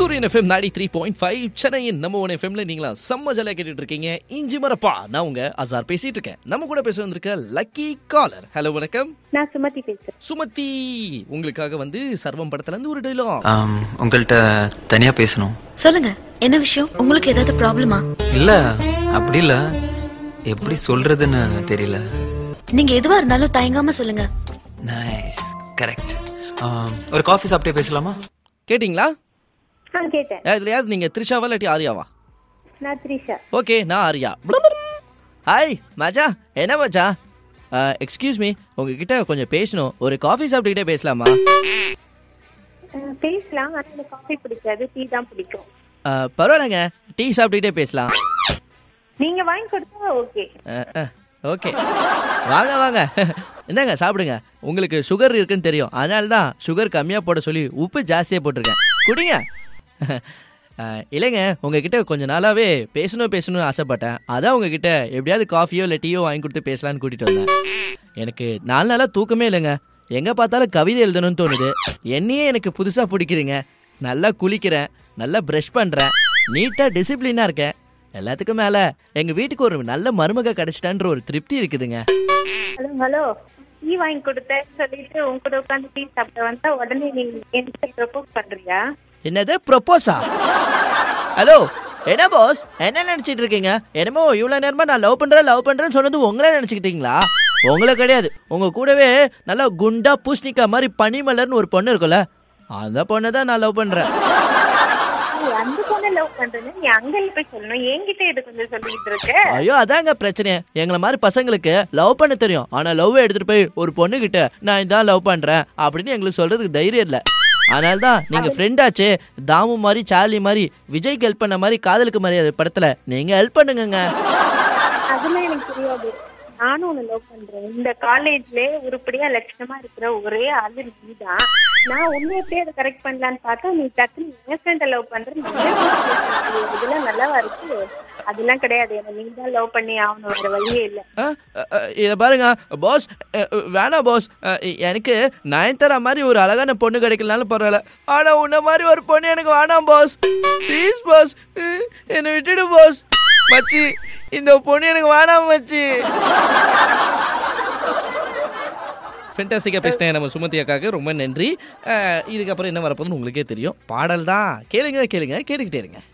சூரியன் எஃப்எம் நாடி three point five சென்னையின் நம்ம ஒன் எஃப்எம்ல நீங்களா செம்ம ஜாலியாக கேட்டுட்டு இருக்கீங்க இஞ்சி மரப்பா நான் உங்க அசார் பேசிட்டு இருக்கேன் நம்ம கூட பேச வந்திருக்க லக்கி காலர் ஹலோ வணக்கம் நான் சுமதி பேசுறேன் சுமதி உங்களுக்காக வந்து சர்வம் படத்துல இருந்து ஒரு டைலாக் ஆம், உங்கள்கிட்ட தனியா பேசணும் சொல்லுங்க என்ன விஷயம் உங்களுக்கு ஏதாவது ப்ராப்ளமா இல்ல அப்படி இல்ல எப்படி சொல்றதுன்னு தெரியல நீங்க எதுவா இருந்தாலும் தயங்காம சொல்லுங்க நைஸ் கரெக்ட் ஒரு காஃபி சாப்பிட்டே பேசலாமா கேட்டிங்களா ஆ கேட்டேன் ஏ, இதுல யார் நீங்க த்ரிஷாவா இல்லாட்டி ஆரியாவா நான் த்ரிஷா ஓகே நான் ஆரியா ஹாய் மச்சா என்ன மச்சா எக்ஸ்கியூஸ் மீ உங்ககிட்ட கொஞ்சம் பேசணும் ஒரு காஃபி சாப்பிட்டுக்கிட்டே பேசலாமா அஹ், பேசலாம் ஆனா எனக்கு காஃபி பிடிக்காது டீ தான் பிடிக்கும் அஹ், பரவாயில்லைங்க டீ சாப்பிட்டுக்கிட்டே பேசலாம் நீங்க வாங்கி கொடுத்தா ஓகே ஓகே வாங்க வாங்க இந்தாங்க சாப்பிடுங்க உங்களுக்கு சுகர் இருக்குன்னு தெரியும் அதனால தான் சுகர் கம்மியாக போட சொல்லி உப்பு ஜாஸ்தியாக போட்டிருக்கேன் குடிங்க அஹ், இல்லைங்க உங்ககிட்ட கொஞ்ச நாளாகவே பேசணும் பேசணும்னு ஆசைப்பட்டேன் அதான் உங்ககிட்ட எப்படியாவது காஃபியோ இல்லை டீயோ வாங்கி கொடுத்து பேசலான்னு கூட்டிகிட்டு வந்தேன் எனக்கு நாலு நாளாக தூக்கமே இல்லைங்க எங்கே பார்த்தாலும் கவிதை எழுதணும்னு தோணுது என்னையே எனக்கு புதுசாக பிடிக்குதுங்க நல்லா குளிக்கிறேன் நல்லா ப்ரஷ் பண்ணுறேன் நீட்டாக டிசிப்ளினாக இருக்கேன் எல்லாத்துக்கும் மேலே எங்கள் வீட்டுக்கு ஒரு நல்ல மருமக கிடைச்சிட்டான்ற ஒரு திருப்தி இருக்குதுங்க ஹலோ ஹலோ டீ வாங்கி கொடுத்தேன்னு சொல்லிட்டு உங்க கூட உட்காந்து டீ சாப்பிட வந்தா உடனே நீங்க என்கிட்ட ப்ரப்போஸ் பண்றியா என்னது ப்ரொப்போஸா ஹலோ என்ன பாஸ் என்ன நினைச்சிட்டு இருக்கீங்க என்னமோ இவ்வளோ நேரமா நான் லவ் பண்றேன் லவ் பண்றேன்னு சொன்னது உங்களே நினைச்சுக்கிட்டீங்களா உங்களை கிடையாது உங்க கூடவே நல்லா குண்டா பூசணிக்கா மாதிரி பனிமலர்னு ஒரு பொண்ணு இருக்குல்ல அந்த பொண்ணை தான் நான் லவ் பண்றேன் நீ அந்த பொண்ணை லவ் பண்றேன்னு நீ அங்க போய் சொல்லணும் என்கிட்ட இது கொஞ்சம் சொல்லிட்டு இருக்க ஐயோ அதாங்க பிரச்சனை எங்களை மாதிரி பசங்களுக்கு லவ் பண்ண தெரியும் ஆனா லவ் எடுத்துட்டு போய் ஒரு பொண்ணு கிட்ட நான் இதான் லவ் பண்றேன் அப்படின்னு எங்களுக்கு சொல்றதுக்கு தைரியம் இல்லை அதனால தான் நீங்க ஃப்ரெண்ட் ஆச்சு தாமு மாதிரி சார்லி மாதிரி விஜய்க்கு ஹெல்ப் பண்ண மாதிரி காதலுக்கு மரியாதை படத்துல நீங்க ஹெல்ப் பண்ணுங்கங்க அதெல்லாம் எனக்கு தெரியாது நானும் உன்னை லவ் பண்றேன் இந்த காலேஜ்ல உருப்படியா லட்சணமா இருக்கிற ஒரே ஆளு நீ தான் நான் உன்னை எப்படி அதை கரெக்ட் பண்ணலான்னு பார்த்தா நீ டக்குனு என் ஃப்ரெண்ட லவ் பண்ற நீ ஏன் friend அ love பண்ற? இதெல்லாம் நல்லாவா இருக்கு அதெல்லாம் கிடையாது என்ன நீ தான் லவ் பண்ணி ஆகணும் வேற வழியே இல்ல இதை பாருங்க பாஸ் வேணாம் பாஸ் எனக்கு நயன்தாரா மாதிரி ஒரு அழகான பொண்ணு கிடைக்கலனாலும் பரவாயில்ல ஆனா உன்ன மாதிரி ஒரு பொண்ணு எனக்கு வேணாம் பாஸ் ப்ளீஸ் பாஸ் என்னை விட்டுடு பாஸ் மச்சி இந்த பொண்ணு எனக்கு வேணாம் மச்சி ஃபென்டாஸ்டிக்காக பேசினேன் நம்ம சுமதி அக்காவுக்கு ரொம்ப நன்றி அஹ், இதுக்கப்புறம் என்ன வரப்போகுதுன்னு உங்களுக்கே தெரியும் பாடல் தான் கேளுங்க கேளுங்க கேட்டுக்கிட்டே இருங்க